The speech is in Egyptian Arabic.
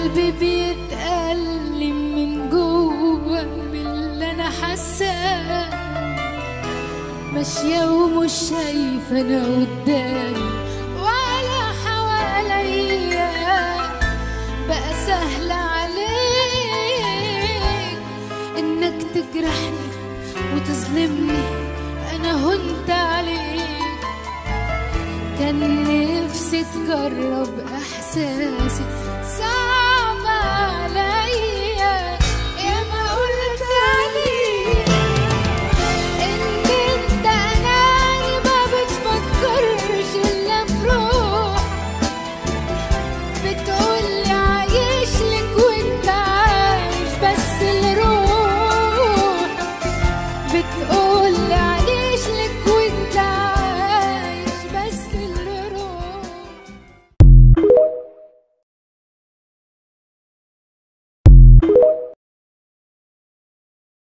قلبي بيتألم من جوه باللي انا حاساه ماشية ومش شايفة انا قدامي ولا حواليا بقى سهل عليك انك تجرحني وتظلمني انا هنت عليك كان نفسي تجرب احساسي صعب عليا يا ما قلت عليك ان انت اناني ما بتفكرش الا في روح بتقولي عايش لك وانت عايش بس الروح بتقولي